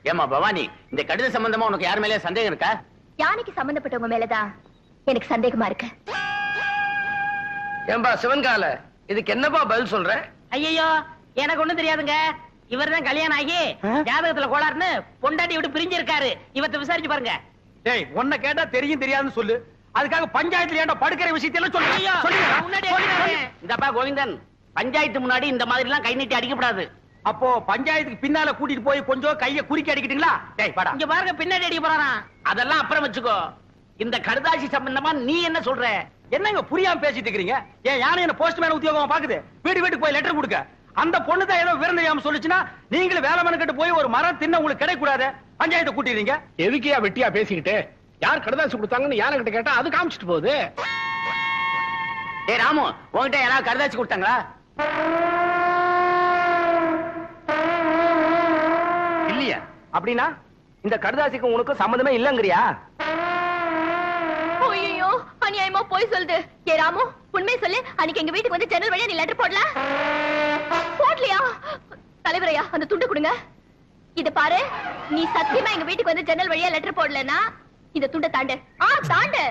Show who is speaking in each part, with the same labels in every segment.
Speaker 1: ஏமா பவானி இந்த கடித சம்பந்தமா உனக்கு யார் மேலே சந்தேகம் இருக்கா
Speaker 2: யானைக்கு சம்பந்தப்பட்டவங்க மேலதான் எனக்கு சந்தேகமா இருக்கு
Speaker 3: ஏன்பா சிவன்கால இதுக்கு என்னப்பா பதில் சொல்ற
Speaker 4: ஐயோ எனக்கு ஒண்ணும் தெரியாதுங்க இவர்தான் கல்யாணம் ஆகி ஜாதகத்துல கோளாறுன்னு பொண்டாட்டி விட்டு பிரிஞ்சிருக்காரு இவத்தை விசாரிச்சு பாருங்க
Speaker 5: டேய் உன்னை கேட்டா தெரியும் தெரியாதுன்னு சொல்லு அதுக்காக பஞ்சாயத்துல ஏன்டா படுக்கிற விஷயத்தையெல்லாம் சொல்லு
Speaker 4: ஐயோ,
Speaker 5: சொல்லுங்க.
Speaker 4: முன்னாடி அடிக்கிறாரு.
Speaker 1: இந்தப்பா கோவிந்தன் பஞ்சாயத்து முன்னாடி இந்த மாதிரி எல்லாம் கை நீட்டி அடிக்கப்படாது
Speaker 5: அப்போ பஞ்சாயத்துக்கு பின்னால கூட்டிட்டு போய் கொஞ்சம் கைய குறுக்கி அடிக்கிட்டீங்களா டேய் வாடா
Speaker 4: இங்க பாருங்க பின்னாடி அடிக்க போறாராம்
Speaker 1: அதெல்லாம் அப்புறம் வச்சுக்கோ இந்த கடுதாசி சம்பந்தமா நீ என்ன சொல்ற
Speaker 5: என்னங்க புரியாம பேசிட்டு இருக்கீங்க ஏன் யானை என்ன போஸ்ட்மேன் உத்தியோகமா பாக்குது வீடு வீட்டுக்கு போய் லெட்டர் கொடுக்க அந்த பொண்ணு தான் ஏதோ விருந்தையாம சொல்லுச்சுன்னா நீங்களும் வேலை மனக்கிட்டு போய் ஒரு மரம் தின்ன உங்களுக்கு கிடைக்க கூடாது பஞ்சாயத்தை கூட்டிடுறீங்க
Speaker 3: எதுக்கியா வெட்டியா பேசிக்கிட்டு யார் கடதாசி கொடுத்தாங்கன்னு யானை கிட்ட கேட்டா அது காமிச்சிட்டு போகுது
Speaker 1: ஏ ராமு உன்கிட்ட யாராவது கடுதாசி கொடுத்தாங்களா
Speaker 5: இல்லையா அப்படின்னா இந்த கடுதாசிக்கு உனக்கு சம்மந்தமே இல்லங்கறியா
Speaker 2: ஐயோ அநியாயமா போய் சொல்லுது ஏ ராமு உண்மை சொல்லு அன்னைக்கு எங்க வீட்டுக்கு வந்து ஜன்னல் வழியா நீ லெட்டர் போடல போடலையா தலைவரையா அந்த துண்டு கொடுங்க இத பாரு நீ சத்தியமா எங்க வீட்டுக்கு வந்து ஜன்னல் வழியா லெட்டர் போடலனா இந்த துண்டை தாண்டு ஆ தாண்டு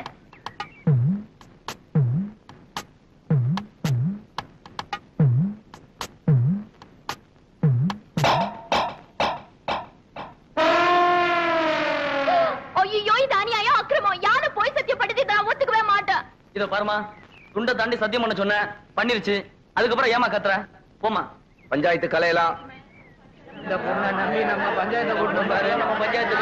Speaker 2: ஐயோ இது அநியாயம் அக்கிரமம் யாரு போய் சத்தியப்படுத்தி நான் ஒத்துக்கவே மாட்டேன்
Speaker 6: இத பாருமா துண்டை தாண்டி சத்தியம் பண்ண சொன்ன பண்ணிருச்சு அதுக்கப்புறம் ஏமா கத்துற போமா
Speaker 3: பஞ்சாயத்து கலையெல்லாம்
Speaker 6: இந்த பொண்ணை நம்பி நம்ம பஞ்சாயத்தை கூட்டு பாரு நம்ம பஞ்சாயத்து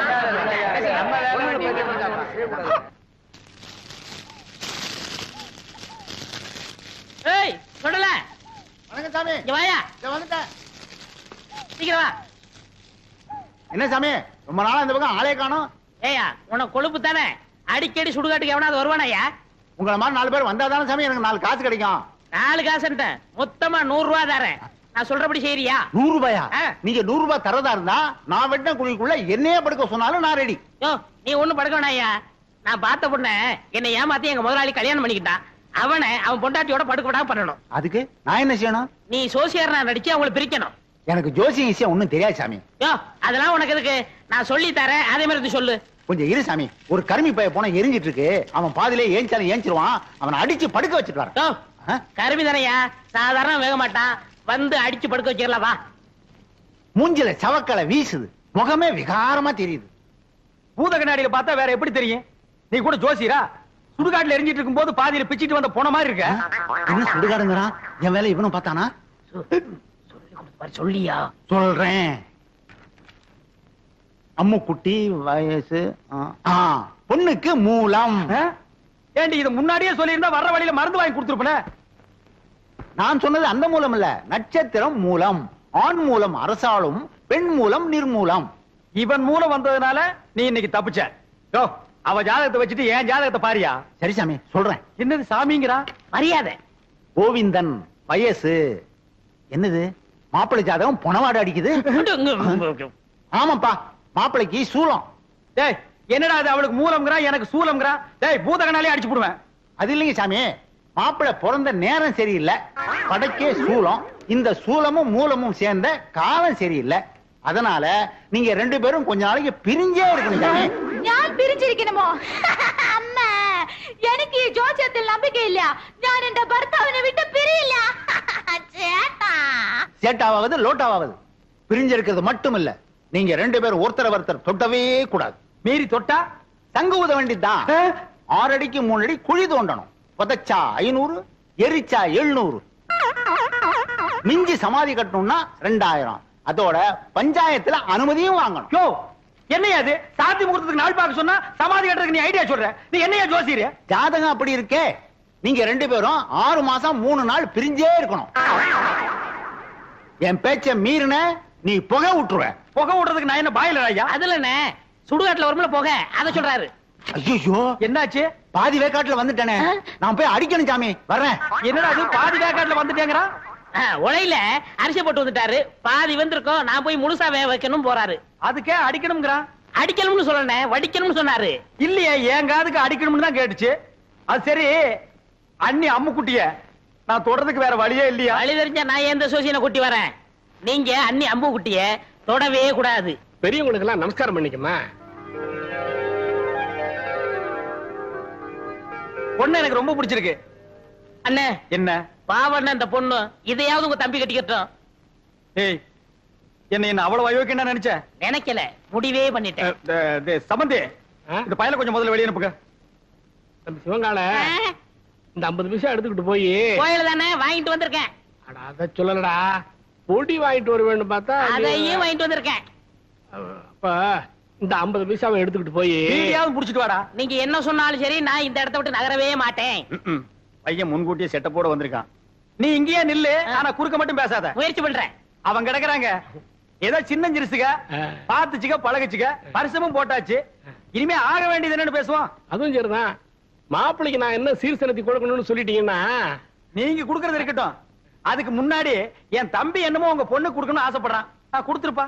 Speaker 4: ஏய் சொல்லல
Speaker 7: வணக்கம் சாமி
Speaker 4: இங்க வாயா
Speaker 7: இதோ வந்துட்டேன்
Speaker 4: சீக்கிரம் வா
Speaker 7: என்ன சாமி ரொம்ப நாளா இந்த பக்கம் ஆளே காணோம்
Speaker 4: ஏயா உனக்கு கொழுப்பு தானே அடிக்கடி சுடுகாட்டுக்கு எவனாவது வருவானாயா
Speaker 7: உங்களை மாதிரி நாலு பேர் வந்தா தானே சாமி எனக்கு நாலு காசு கிடைக்கும்
Speaker 4: நாலு காசுன்ட்டேன் மொத்தமா நூறு ரூபா தரேன் நான் சொல்றபடி செய்யறியா
Speaker 7: நூறு ரூபாயா
Speaker 4: ஆ.
Speaker 7: நீங்க நூறு ரூபாய் தரதா இருந்தா நான் வெட்டின குழிக்குள்ள என்னையே படுக்க சொன்னாலும் நான் ரெடி
Speaker 4: யோ நீ ஒண்ணும் படுக்க வேணாயா நான் பார்த்த பொண்ண என்னை ஏமாத்தி எங்க முதலாளி கல்யாணம் பண்ணிக்கிட்டான் அவனை அவன் பொண்டாட்டியோட படுக்க விடாம பண்ணணும்
Speaker 7: அதுக்கு நான் என்ன செய்யணும்
Speaker 4: நீ சோசியர் நான் நடிச்சு அவங்களை பிரிக்கணும்
Speaker 7: எனக்கு ஜோசியம் ஈஸியா ஒண்ணும் தெரியாது சாமி
Speaker 4: யோ அதெல்லாம் உனக்கு எதுக்கு நான் சொல்லி தரேன் அதே மாதிரி இது சொல்லு
Speaker 7: கொஞ்சம் இரு சாமி ஒரு கருமி பைய போன எரிஞ்சிட்டு இருக்கு அவன் பாதியிலே ஏஞ்சாலும் ஏஞ்சிருவான் அவனை அடிச்சு படுக்க வச்சுட்டு வரேன்
Speaker 4: யோ
Speaker 7: ஆ?
Speaker 4: கருமி தானையா சாதாரண வேக மாட்டான் வந்து அடிச்சு படுக்க வச்சிடலாம் வா
Speaker 7: மூஞ்சில சவக்கலை வீசுது முகமே விகாரமா தெரியுது
Speaker 5: பூத கண்ணாடியில பார்த்தா வேற எப்படி தெரியும் நீ கூட ஜோசியரா சுடுகாட்டுல எரிஞ்சிட்டு இருக்கும்போது பாதியில பிச்சிட்டு வந்த போன மாதிரி இருக்க
Speaker 7: என்ன சுடுகாடுங்கிறான் என் வேலை இவனும் பார்த்தானா
Speaker 4: சொல்லி கொடுப்பாரு சொல்லியா
Speaker 7: சொல்றேன் அம்முக்குட்டி வயசு ஆ, ஆ, பொண்ணுக்கு மூலம்
Speaker 5: ஆ? ஏண்டி இது முன்னாடியே சொல்லியிருந்தா வர்ற வழியில மருந்து வாங்கி கொடுத்துருப்பனே
Speaker 7: நான் சொன்னது அந்த மூலம் இல்ல நட்சத்திரம் மூலம் ஆண் மூலம் அரசாளும் பெண் மூலம் நிர்மூலம்
Speaker 5: இவன் மூலம் வந்ததுனால நீ இன்னைக்கு தப்பிச்ச யோ அவ ஜாதகத்தை வச்சுட்டு என் ஜாதகத்தை பாரியா
Speaker 7: சரி சாமி சொல்றேன்
Speaker 5: என்னது சாமிங்கிறா
Speaker 4: மரியாதை
Speaker 7: கோவிந்தன் வயசு என்னது மாப்பிள்ளை ஜாதகம் பொணவாடு அடிக்குது ஆமாப்பா மாப்பிள்ளைக்கு சூலம்
Speaker 5: டேய் என்னடா அது அவளுக்கு மூலம்ங்கிறா எனக்கு சூலம்ங்கிறா டேய் பூதகனாலே அடிச்சு போடுவேன்
Speaker 7: அது இல்லைங்க சாமி மாப்பிள்ளை பிறந்த நேரம் சரியில்லை படைக்கே சூலம் இந்த சூலமும் மூலமும் சேர்ந்த காலம் சரியில்லை அதனால நீங்க ரெண்டு பேரும் கொஞ்ச நாளைக்கு பிரிஞ்சே இருக்கணும் சாமி
Speaker 2: ഞാൻ പിരിച്ചിരിക്കണമോ അമ്മ എനിക്ക് ഈ ജോസ്യത്തിൽ നம்பிക്കയില്ല ഞാൻ എന്റെ ഭർത്താവിനെ വിട്ട് പിരിയില്ല ചേട്ടാ
Speaker 7: சேட்டாவது லோட்டாவது பிரிஞ்சிருக்கிறது மட்டும் இல்ல நீங்க ரெண்டு பேரும் ஒருத்தர் ஒருத்தர் தொட்டவே கூடாது
Speaker 5: மீறி தொட்டா
Speaker 7: தங்க ஊத வேண்டியதுதான் ஆறு அடிக்கு மூணு அடி குழி தோண்டணும் புதைச்சா ஐநூறு எரிச்சா எழுநூறு மிஞ்சி சமாதி கட்டணும்னா ரெண்டாயிரம் அதோட பஞ்சாயத்துல அனுமதியும் வாங்கணும்
Speaker 5: யோ என்னையா அது சாத்தி முகூர்த்தத்துக்கு நாள் பார்க்க சொன்னா சமாதி கட்டுறதுக்கு நீ ஐடியா சொல்ற நீ என்னையா ஜோசியர்
Speaker 7: ஜாதகம் அப்படி இருக்கே நீங்க ரெண்டு பேரும் ஆறு மாசம் மூணு நாள் பிரிஞ்சே இருக்கணும் என் பேச்ச மீறின நீ புகை விட்டுருவ
Speaker 5: புகை விடுறதுக்கு நான் என்ன பாயில ஐயா
Speaker 4: அதுல என்ன சுடுகாட்டுல வரும்ல போக அத சொல்றாரு
Speaker 7: ஐயோ
Speaker 5: என்னாச்சு
Speaker 7: பாதி வேக்காட்டுல வந்துட்டேனே நான் போய் அடிக்கணும் சாமி வர்றேன்
Speaker 5: என்னடா அது பாதி வேக்காட்டுல வந்துட்டேங்கிறா
Speaker 4: ஆ, உலையில அரிசி போட்டு வந்துட்டாரு பாதி வந்திருக்கோம் நான் போய் முழுசா வேக வைக்கணும் போறாரு
Speaker 5: அதுக்கே அடிக்கணுங்கிறா
Speaker 4: அடிக்கணும்னு சொல்லணேன் வடிக்கணும்னு சொன்னாரு
Speaker 5: இல்லையே என் காதுக்கு அடிக்கணும்னு தான் கேட்டுச்சு அது சரி அண்ணி அம்முக்குட்டிய நான் தொடறதுக்கு வேற வழியே இல்லையா
Speaker 4: வழி தெரிஞ்சா நான் எந்த சோசியனை கூட்டி வரேன் நீங்க அண்ணி அம்பு குட்டிய தொடவே கூடாது
Speaker 3: பெரியவங்களுக்கு எல்லாம் நமஸ்காரம் பண்ணிக்கமா
Speaker 5: பொண்ணு எனக்கு ரொம்ப பிடிச்சிருக்கு
Speaker 4: அண்ணே
Speaker 5: என்ன
Speaker 4: பாவண்ண இந்த பொண்ணு இதையாவது உங்க தம்பி கட்டிக்கட்டும்
Speaker 5: ஏய் என்ன என்ன அவ்வளவு அயோக்கியம் நினைச்ச
Speaker 4: நினைக்கல முடிவே பண்ணிட்டேன்
Speaker 5: சம்பந்தி
Speaker 3: ஆ?
Speaker 5: இந்த பையல கொஞ்சம் முதல்ல வெளியே அனுப்புங்க
Speaker 3: நம்ம சிவங்கால இந்த ஐம்பது பைசா எடுத்துக்கிட்டு போய்
Speaker 4: கோயில தானே வாங்கிட்டு வந்திருக்கேன்
Speaker 3: அட அத சொல்லலடா பொடி வாங்கிட்டு வருவேன்னு பார்த்தா நீ-
Speaker 4: அதையும் வாங்கிட்டு வந்திருக்கேன்
Speaker 3: அப்ப இந்த ஐம்பது பைசாவை எடுத்துக்கிட்டு போய்
Speaker 5: வீடியாவது புடிச்சிட்டு வாடா
Speaker 4: நீங்க என்ன சொன்னாலும் சரி நான் இந்த இடத்த விட்டு நகரவே மாட்டேன்
Speaker 5: ம்ம். பையன் முன்கூட்டியே செட்டப்போட வந்திருக்கான் நீ இங்கேயே நில்லு ஆனா குறுக்க மட்டும் பேசாத
Speaker 4: முயற்சி பண்றேன்
Speaker 5: அவன் கிடக்குறாங்க ஏதோ சின்ன சிறுசுக
Speaker 3: ஆ.
Speaker 5: பாத்துச்சுக்க பழகுச்சுக்க பரிசமும் போட்டாச்சு இனிமே ஆக வேண்டியது என்னன்னு பேசுவோம்
Speaker 3: அதுவும் சரிதான் மாப்பிள்ளைக்கு நான் என்ன சீர்சனத்தி கொடுக்கணும்னு சொல்லிட்டீங்கன்னா
Speaker 5: நீங்க குடுக்கறது இருக்கட்டும் அதுக்கு முன்னாடி என் தம்பி என்னமோ உங்க பொண்ணு கொடுக்கணும்னு ஆசைப்படுறான் நான் கொடுத்துருப்பா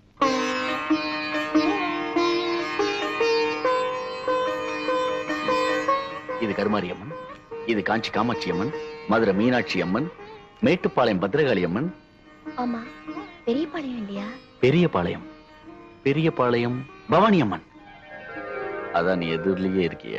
Speaker 1: இது கருமாரி அம்மன் இது காஞ்சி காமாட்சி அம்மன் மதுரை மீனாட்சி அம்மன் மேட்டுப்பாளையம் பத்ரகாளி அம்மன்
Speaker 2: ஆமா பெரிய பாளையம் இல்லையா
Speaker 1: பெரியபாளையம் பெரியபாளையம் பவானி அம்மன் அதான் நீ எதிரிலேயே இருக்கிய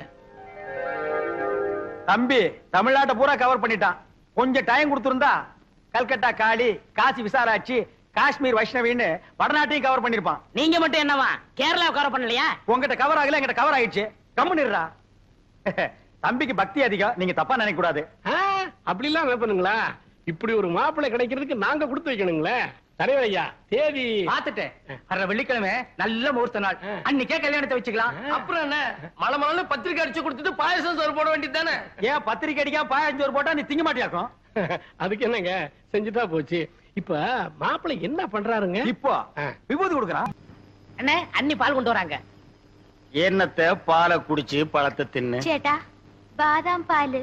Speaker 5: தம்பி தமிழ்நாட்டை பூரா கவர் பண்ணிட்டான் கொஞ்சம் டைம் கொடுத்திருந்தா கல்கட்டா காளி காசி விசாலாட்சி காஷ்மீர் வைஷ்ணவின்னு வடநாட்டையும் கவர் பண்ணிருப்பான்
Speaker 4: நீங்க மட்டும் என்னவா கேரளா கவர் பண்ணலையா
Speaker 5: உங்ககிட்ட கவர் ஆகல எங்கிட்ட கவர் ஆயிடுச்சு கம்முனிடுறா தம்பிக்கு பக்தி அதிகம் நீங்க தப்பா நினைக்க கூடாது
Speaker 3: ஆ, அப்படிலாம் நினைப்பனுங்களா இப்படி ஒரு மாப்பிள்ளை கிடைக்கிறதுக்கு நாங்க கொடுத்து வைக்கணுங்களே தலைவர் ஐயா தேதி
Speaker 5: பாத்துட்டேன் வர்ற வெள்ளிக்கிழமை நல்ல முகூர்த்த நாள்
Speaker 3: ஆ.
Speaker 5: அன்னைக்கே கல்யாணத்தை வச்சுக்கலாம்
Speaker 6: அப்புறம் என்ன மலை மலை பத்திரிக்கை அடிச்சு கொடுத்துட்டு பாயசம் சோறு போட வேண்டியது தானே
Speaker 5: ஏன் பத்திரிக்கை அடிக்காம பாயஞ்சோறு போட்டா நீ திங்க மாட்டியாக்கும்
Speaker 3: அதுக்கு என்னங்க செஞ்சுட்டா போச்சு இப்ப மாப்பிள்ளை என்ன பண்றாருங்க
Speaker 5: இப்போ
Speaker 3: ஆ.
Speaker 5: விபூதி கொடுக்குறான்
Speaker 4: அண்ணே அண்ணி பால் கொண்டு வராங்க
Speaker 5: என்னத்தை பாலை குடிச்சு பழத்தை தின்னு
Speaker 2: சேட்டா பாதாம் பால்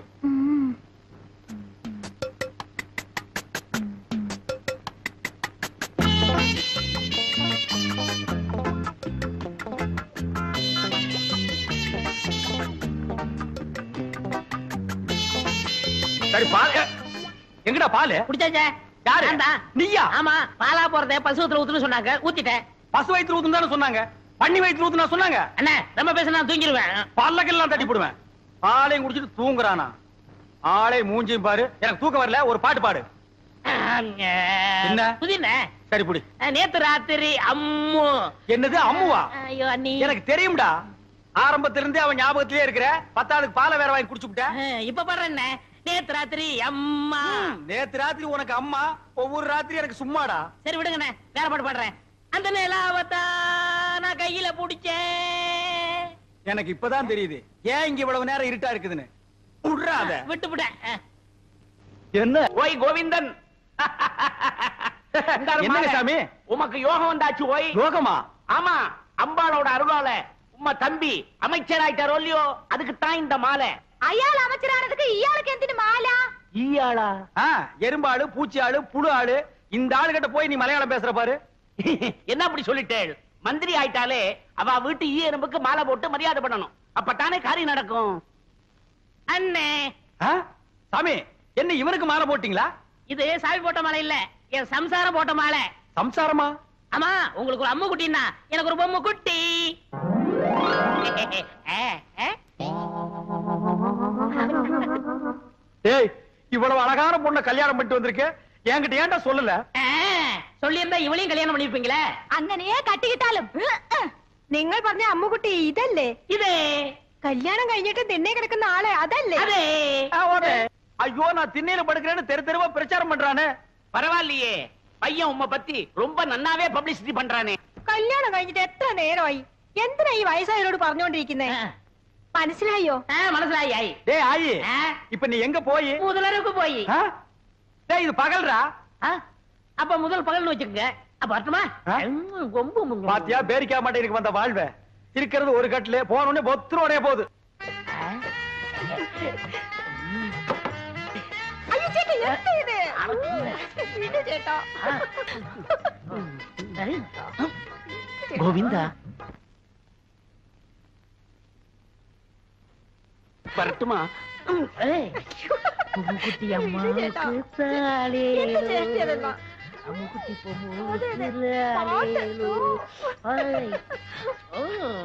Speaker 5: சரி பால் ஏ, எங்கடா பால்
Speaker 4: குடிச்சாச்சே
Speaker 5: யாரு?
Speaker 4: நான் தான்.
Speaker 5: நீயா?
Speaker 4: ஆமா பாலா போறத பசுவத்துல ஊத்துன்னு சொன்னாங்க ஊத்திட்டேன்
Speaker 5: பசு வயிற்று ஊத்துன்னு தானே சொன்னாங்க பண்ணி வயிற்று ஊத்துனா சொன்னாங்க
Speaker 4: அண்ணே ரொம்ப பேச நான் தூங்கிடுவேன்
Speaker 5: பல்லக்கெல்லாம் தட்டி போடுவேன் பாலையும் குடிச்சிட்டு தூங்குறானா ஆளை மூஞ்சியும் பாரு எனக்கு தூக்கம் வரல ஒரு பாட்டு பாடு என்ன?
Speaker 4: புதின
Speaker 5: சரி புடி
Speaker 4: நேத்து ராத்திரி அம்மு
Speaker 5: என்னது அம்முவா
Speaker 4: ஐயோ அண்ணி
Speaker 5: எனக்கு தெரியும்டா ஆரம்பத்துல இருந்தே அவன் ஞாபகத்திலே இருக்கிற பத்தாவதுக்கு பாலை வேற வாங்கி குடிச்சு விட்ட
Speaker 4: அஹ், இப்ப பாடுறேன் என்ன நேத்து ராத்திரி அம்மா
Speaker 5: நேத்து ராத்திரி உனக்கு அம்மா ஒவ்வொரு ராத்திரி எனக்கு சும்மாடா
Speaker 4: சரி விடுங்கண்ணே வேற பாட்டு பாடுறேன் அந்த நிலாவத்தா நான் கையில புடிச்சேன்
Speaker 5: எனக்கு இப்பதான் தெரியுது ஏன் இங்க இவ்வளவு நேரம் இருட்டா இருக்குதுன்னு விட்றாத
Speaker 4: விட்டு விட
Speaker 5: என்ன
Speaker 1: ஓய் கோவிந்தன் இந்தாரு
Speaker 5: என்னங்க
Speaker 1: மாலை.
Speaker 5: சாமி
Speaker 1: உமக்கு யோகம் வந்தாச்சு ஓய்
Speaker 5: யோகமா
Speaker 1: ஆமா அம்பாளோட அருளால உம்ம தம்பி அமைச்சராயிட்டாரோ இல்லையோ அதுக்கு தான் இந்த மாலை
Speaker 2: அயாள் அமைச்சரானதுக்கு இயாளுக்கு எந்தினு மாலா
Speaker 1: ஈயாளா
Speaker 5: ஆ, எறும்பாளு பூச்சி ஆளு புழு ஆளு இந்த ஆளு கிட்ட போய் நீ மலையாளம் பேசுற பாரு
Speaker 1: என்ன அப்படி சொல்லிட்டேள் மந்திரி ஆயிட்டாலே அவ வீட்டு ஈ எறும்புக்கு மாலை போட்டு மரியாதை பண்ணணும் அப்பத்தானே காரியம் நடக்கும்
Speaker 4: அண்ணே
Speaker 5: ஆ? சாமி என்ன இவனுக்கு மாலை போட்டீங்களா
Speaker 4: இது சாமி போட்ட மாலை இல்ல என் சம்சாரம் போட்ட மாலை
Speaker 5: சம்சாரமா
Speaker 4: ஆமா உங்களுக்கு ஒரு அம்மு குட்டின்னா எனக்கு ஒரு பொம்மை குட்டி அஹ், அஹ்.
Speaker 5: ஏய் இவ்வளவு அழகான பொண்ணை கல்யாணம் பண்ணிட்டு வந்திருக்க என்கிட்ட ஏன்டா சொல்லல
Speaker 4: அஹ், சொல்லியிருந்தா இவளையும் கல்யாணம் பண்ணிருப்பீங்களே
Speaker 2: അങ്ങനെയെ കട്ടിക്കിട്ടാലും നിങ്ങൾ പറഞ്ഞ അമ്മുകുട്ടി ഇതല്ലേ
Speaker 4: இது
Speaker 2: കല്യാണം കഴിഞ്ഞിട്ട് നിന്നെ കിടക്കുന്ന ആളെ അതല്ലേ
Speaker 4: அதே
Speaker 5: ஆ, ஓடு. ஐயோ நான் திண்ணையில படுக்கிறேன்னு தெரு தெருவா பிரச்சாரம் பண்றானே
Speaker 1: பரவாயில்லையே பையன் உம்மை பத்தி ரொம்ப நன்னாவே பப்ளிசிட்டி பண்றானே
Speaker 2: കല്യാണം കഴിഞ്ഞിട്ട് എത്ര നേരമായി എന്തിനാ ഈ വയസ്സായവരോട് പറഞ്ഞുകൊണ്ടിരിക്കുന്നേ മനസ്സിലായോ
Speaker 4: அஹ், மனசுலாயி ஆயி
Speaker 5: டேய் ஆயி
Speaker 4: அஹ்,
Speaker 5: இப்ப நீ எங்க போய்
Speaker 4: முதலருக்கு போய்
Speaker 5: ஆ? டேய் இது பகல்ரா
Speaker 4: அஹ், அப்ப முதல் பகல்னு வச்சுக்கோங்க அப்ப வரட்டுமா
Speaker 5: ஆ?
Speaker 4: உம், ரொம்ப
Speaker 5: பாத்தியா பேரிக்கா மாட்டேனுக்கு வந்த வாழ்வ இருக்கிறது ஒரு கட்டுல போனோடனே பொத்துரு உடைய போகுது
Speaker 2: അയ്യോ ചേട്ടാ എന്താ ഇത് വിട് ചേട്ടാ
Speaker 1: கோவிந்தா வரட்டுமா
Speaker 4: ஏய், குட்டி
Speaker 2: விடு ചേട്ടാ.
Speaker 4: அம்மாவுக்கு சாலே
Speaker 2: എന്താ ചേച്ചി അതെല്ലാം
Speaker 4: அம்முக்குட்டி பொம்மு
Speaker 2: அது, அது,
Speaker 4: உசுரு
Speaker 2: பாட்டு.
Speaker 4: அலையலு. ஐ. ஓ.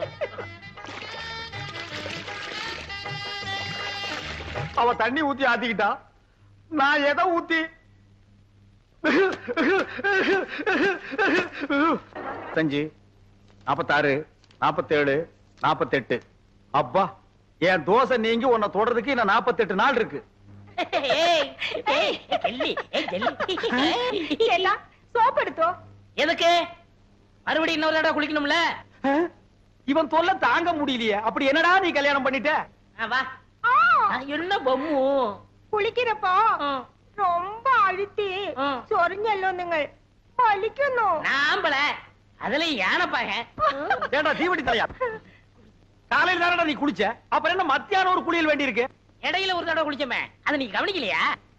Speaker 5: அவ தண்ணி ஊத்தி ஆத்திக்கிட்டா நான் எதை ஊத்தி அஞ்சு நாப்பத்தாறு நாப்பத்தேழு நாப்பத்தெட்டு அப்பா என் தோசை நீங்கி உன்னை தொடறதுக்கு இன்னும் நாப்பத்தெட்டு நாள் இருக்கு
Speaker 4: ஏய், ஏய், ஜெல்லி, ஏய், ஜெல்லி.
Speaker 2: எல்லாம் சோப் எடுத்தோ
Speaker 4: எதுக்கு மறுபடியும் இன்னொரு தடவை குளிக்கணும்ல
Speaker 5: அஹ்? இவன் தொல்லை தாங்க முடியலையே அப்படி என்னடா நீ கல்யாணம் பண்ணிட்ட
Speaker 4: ஆ, வா ஆ, என்ன பொம்மு
Speaker 2: കുളിക്കുന്നപ്പോ
Speaker 4: ആ.
Speaker 2: ரொம்ப அழுத்தி
Speaker 4: ആ.
Speaker 2: ചൊറിഞ്ഞല്ലോ നിങ്ങൾ വലിക്കുന്നു
Speaker 4: நாம்பள அதுல யானைப்பாக
Speaker 5: ஏண்டா தீவட்டி தலையா காலையில தானடா நீ குளிச்ச அப்புறம் என்ன மத்தியானம் ஒரு குளியல் வேண்டி இருக்கு
Speaker 4: இடையில ஒரு தடவை குளிச்சோமே அதை நீ கவனிக்கலையா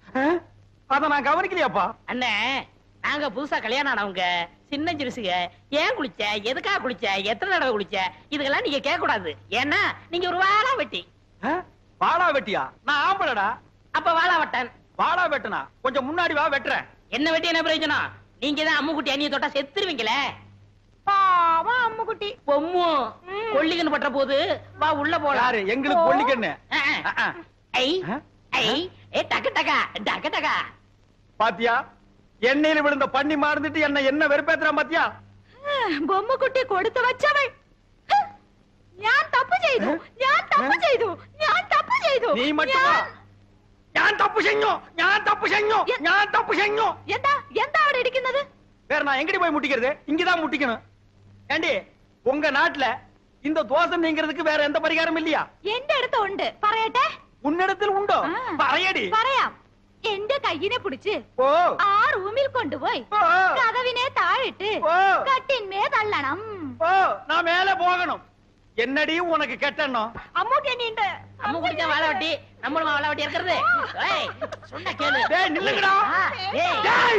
Speaker 5: அத நான் கவனிக்கலையாப்பா
Speaker 4: அண்ணே நாங்க புதுசா கல்யாணம் ஆனவங்க சின்ன சிறுசுக ஏன் குளிச்ச எதுக்காக குளிச்ச எத்தனை தடவை குளிச்ச இதுக்கெல்லாம் நீங்க கேட்க கூடாது ஏன்னா நீங்க ஒரு வாழா வெட்டி
Speaker 5: அஹ்? வாடா வெட்டியா நான் ஆம்பளடா
Speaker 4: அப்ப வாழா வட்டன்
Speaker 5: வாடா வெட்டுனா கொஞ்சம் முன்னாடி வா வெட்டுறேன்
Speaker 4: என்ன வெட்டி என்ன பிரயோஜனம் நீங்க தான் அம்முக்குட்டி அண்ணிய தொட்டா செத்துருவீங்களே
Speaker 2: പാവം അമ്മുകുട്ടി
Speaker 4: பொம்மு
Speaker 2: ம்.
Speaker 4: கொல்லிகன்னு பற்ற போது வா உள்ள போலாம்
Speaker 5: யாரு எங்களுக்கு பொண்ணுக்கண்ணு
Speaker 4: ஆ, ஆ. ஐ
Speaker 5: ஆ?
Speaker 4: ஐ ஏ டக்கு டக்கா டக்கு டக்கா
Speaker 5: பாத்தியா எண்ணெயில விழுந்த பண்ணி மாறுந்துட்டு என்ன என்ன வெறுப்பேத்துறான் பாத்தியா
Speaker 2: ബൊമ്മക്കുട്ടി കൊടുത്തു വച്ചവൾ ഹ്! ഞാൻ തപ്പ് ചെയ്തു ഞാൻ തപ്പ് ചെയ്തു ഞാൻ തപ്പ് ചെയ്തു
Speaker 5: நீ மட்டுமா
Speaker 2: ഞാൻ-
Speaker 5: ஞான் தப்பு செஞ்சோம் ஞான் தப்பு செஞ்சோம்
Speaker 2: எ-
Speaker 5: ஞான் தப்பு செஞ்சோம்
Speaker 2: എന്താ എന്താ അവിടെ ഇരിക്കുന്നത്
Speaker 5: வேற நான் எங்கடி போய் முட்டிக்கிறது இங்கதான் முட்டிக்கணும் ஏண்டி உங்க நாட்டுல இந்த தோசை நீங்கிறதுக்கு வேற எந்த பரிகாரம் இல்லையா
Speaker 2: എന്റെ അടുത്ത് ഉണ്ട് പറയട്ടെ
Speaker 5: உன்னிடத்தில் உண்டோ
Speaker 2: ആ.
Speaker 5: പറയடி
Speaker 2: പറയാം എന്റെ കയ്യിനെ പിടിച്ച്
Speaker 5: ஓ
Speaker 2: ആ റൂമിൽ കൊണ്ടുപോയി
Speaker 5: ஓ,
Speaker 2: കഥവിനെ താഴിട്ട്
Speaker 5: ஓ
Speaker 2: കട്ടിന്മേ തള്ളണം
Speaker 5: ஓ நான் மேல போகணும் என்னடி உனக்கு கெட்டணும்
Speaker 2: അമ്മൂട്ടി എന്നെയുണ്ട്
Speaker 4: அம்முக்குட்டி தான் வாழை வெட்டி நம்மளும் வாழை வெட்டி இருக்கிறது ஏய், சொன்னா கேளு
Speaker 5: டேய் நில்லுங்கடா
Speaker 4: ஆ, ஏய்.
Speaker 5: டேய்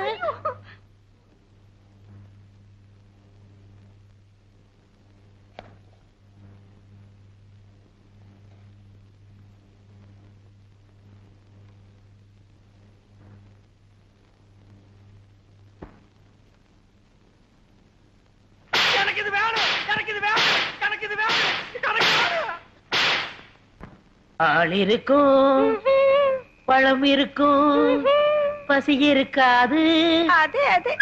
Speaker 5: எனக்கு இது வேணும் எனக்கு இது வேணும் எனக்கு இது வேணும் எனக்கு வேணும்
Speaker 4: ஆள் இருக்கும் பழம் இருக்கும் பசி இருக்காது
Speaker 2: അതെ അതെ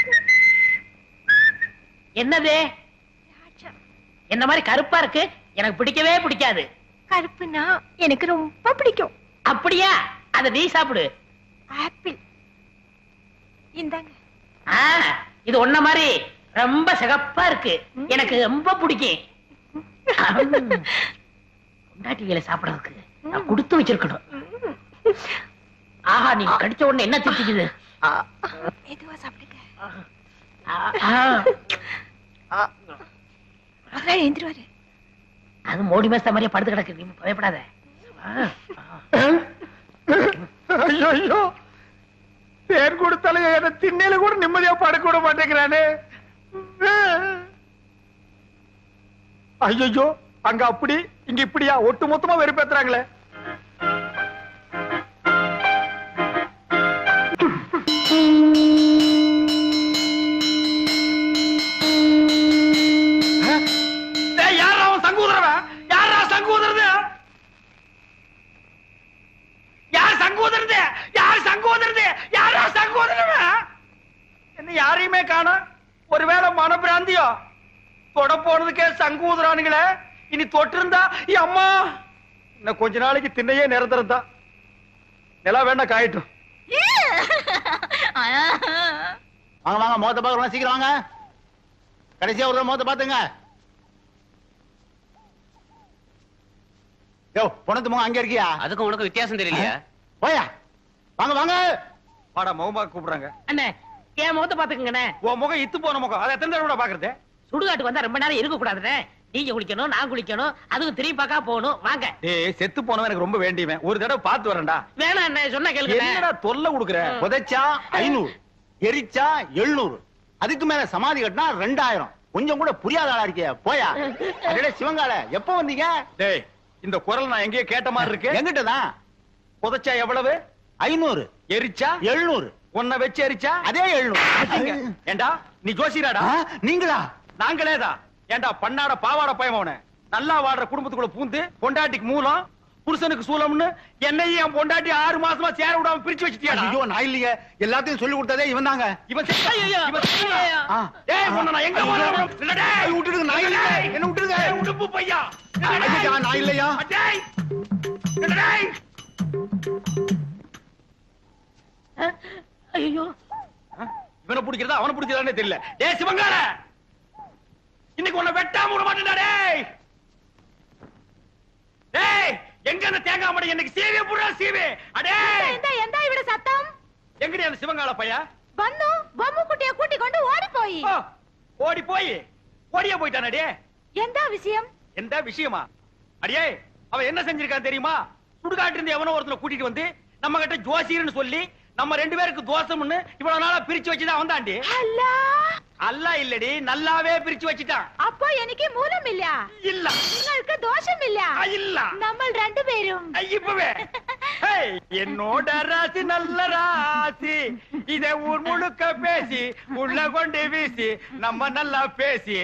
Speaker 4: என்னது என்ன மாதிரி கருப்பா இருக்கு எனக்கு பிடிக்கவே பிடிக்காது
Speaker 2: கருப்புனா எனக்கு ரொம்ப பிடிக்கும்
Speaker 4: அப்படியா அத நீ சாப்பிடு
Speaker 2: ஆப்பிள் இந்தாங்க
Speaker 4: ஆ, இது ஒன்ன மாதிரி ரொம்ப சிகப்பா இருக்கு எனக்கு ரொம்ப பிடிக்கும் பொண்டாட்டிகளை சாப்பிடறதுக்கு நான் கொடுத்து வச்சிருக்கணும் ஆஹா நீ கடிச்ச உடனே என்ன திட்டிக்குது
Speaker 2: மெதுவா சாப்பிடுங்க
Speaker 4: ஆ, ஆ,
Speaker 2: முதல்ல எழுந்திருவாரு
Speaker 4: அது மோடி மேஸ்தா மாதிரியே படுத்து கிடக்கு நீ பயப்படாத ஆ, ஆ.
Speaker 5: ஐயோ ஐயோ தேன் கொடுத்தாலும் என்ன திண்ணையில கூட நிம்மதியா படுக்க விட மாட்டேங்கிறானே ஐயோ அங்க அப்படி இங்க இப்படியா ஒட்டு மொத்தமா வெறுப்பேத்துறாங்களே டேய், யார்றா அவன் சங்கு ஊதுறவன்? யார்றா சங்கு ஊதுறது? யார் சங்கு ஊதுறது? யார் சங்கு ஊதுறது? யார்றா சங்கு ஊதுறவன்? என்ன யாரையுமே காணோம் ஒருவேளை மனப்பிராந்தியோ தொட போனதுக்கே சங்கு ஊதுறானுங்களே இனி தொட்டு இருந்தா அம்மா இன்னும் கொஞ்ச நாளைக்கு திண்ணையே நிரந்தரம் தான் நிலா வேணா காயட்டும்
Speaker 7: வாங்க வாங்க முகத்தை பார்க்கலாம் சீக்கிரம் வாங்க கடைசியா ஒரு முகத்தை பாத்துங்க யோ பொணத்து முகம் அங்க இருக்கியா
Speaker 6: அதுக்கும் உனக்கு வித்தியாசம் தெரியலையா
Speaker 7: போயா வாங்க வாங்க
Speaker 5: வாடா முகமா கூப்பிடுறாங்க
Speaker 4: அண்ணே என் முகத்தை பாத்துக்கங்கண்ணே
Speaker 5: உன் முகம் இத்து போன முகம் அதை எத்தனை தடவை பாக்குறது
Speaker 4: சுடுகாட்டுக்கு வந்தா ரொம்ப நேரம் இருக்க கூடாதுண்ணே நீங்க குளிக்கணும் நான் குளிக்கணும் அதுவும் திரும்பி பார்க்கா போகணும் வாங்க
Speaker 5: டேய் செத்து போனவன் எனக்கு ரொம்ப வேண்டியவன் ஒரு தடவை பார்த்து வரேன்டா
Speaker 4: வேணாம் அண்ணே சொன்னா கேளுங்க
Speaker 5: என்னடா தொல்லை கொடுக்குற
Speaker 7: புதைச்சா ஐநூறு எரிச்சா எழுநூறு அதுக்கு மேல சமாதி கட்டினா ரெண்டாயிரம் கொஞ்சம் கூட புரியாத ஆளா இருக்கிய போயா அடடே சிவங்கால எப்ப வந்தீங்க
Speaker 5: டேய் இந்த குரல் நான் எங்கேயோ கேட்ட மாதிரி இருக்கு
Speaker 7: எங்கிட்ட தான்
Speaker 5: புதைச்சா எவ்வளவு
Speaker 7: ஐநூறு
Speaker 5: எரிச்சா
Speaker 7: எழுநூறு
Speaker 5: உன்னை வச்சு எரிச்சா
Speaker 7: அதே
Speaker 5: அடிங்க.
Speaker 7: எழுநூறு
Speaker 5: ஏண்டா நீ ஜோசியராடா
Speaker 7: ஆ, நீங்களா
Speaker 5: நாங்களேதான் ஏண்டா பண்ணாட பாவாட பயமவன நல்லா வாடுற குடும்பத்துக்குள்ள பூந்து பொண்டாட்டிக்கு மூலம் புருஷனுக்கு சூலம்னு என்னையும் என் பொண்டாட்டி ஆறு மாசமா சேர விடாம பிரிச்சு வச்சுட்டியாடா
Speaker 7: ஐயோ நான் இல்லையே எல்லாத்தையும் சொல்லி கொடுத்ததே இவன் தாங்க
Speaker 5: இவன் செத்தா, இவன் செத்தா.
Speaker 7: ஆ.
Speaker 5: ஏய், உன்னை நான் எங்க போனா விட- இல்ல, டேய்.
Speaker 7: ஐயோ, விட்டுடுங்க, நான் இல்ல. என்ன விட்டுடுங்க.
Speaker 5: ஏய், உடுப்பு பையா
Speaker 7: ஐயா, நான் இல்லையா
Speaker 5: டேய். இல்ல, டேய்.
Speaker 4: ஐயோ
Speaker 5: இவனை பிடிக்கிறதா அவனை பிடிக்கிறதானே தெரியல டேய் சிவங்கார இன்னைக்கு உன்னை வெட்டாம விட மாட்டேன்டா டேய் டேய் எங்க அந்த தேங்காய் மடை எனக்கு சீவே புடுறா சீவே அடே
Speaker 2: എന്താ എന്താ ഇവിടെ സത്തം
Speaker 5: எங்கடி அந்த சிவங்கால பையா
Speaker 2: വന്നു ബൊമ്മുക്കുട്ടിയെ കൂട്ടിക്കൊണ്ട് ഓടിപ്പോയി
Speaker 5: ஓ, ஓடி போய் ஓடியே போயிட்டானே டே
Speaker 2: എന്താ വിഷയം
Speaker 5: எந்த விஷயமா அடியே அவன் என்ன செஞ்சிருக்கான் தெரியுமா சுடுகாட்டு இருந்து எவனோ ஒருத்தனை கூட்டிட்டு வந்து நம்ம கிட்ட ஜோசியர்னு சொல்லி நம்ம ரெண்டு பேருக்கு தோசம்னு இவ்வளவு நாளா பிரிச்சு வச்சுதான் வந்தாண்டி
Speaker 2: അല്ല
Speaker 5: அல்ல இல்லடி நல்லாவே பிரிச்சு வச்சுட்டான்
Speaker 2: അപ്പോ എനിക്ക് മൂലമില്ല
Speaker 5: இல்ல
Speaker 2: നിങ്ങൾക്ക് ദോഷമില്ല
Speaker 5: ஆ, இல்ல
Speaker 2: നമ്മൾ രണ്ടുപേരും
Speaker 5: ஐ, இப்பவே ஏய், என்னோட ராசி நல்ல ராசி இதை ஊர் முழுக்க பேசி உள்ள கொண்டு வீசி நம்ம நல்லா பேசி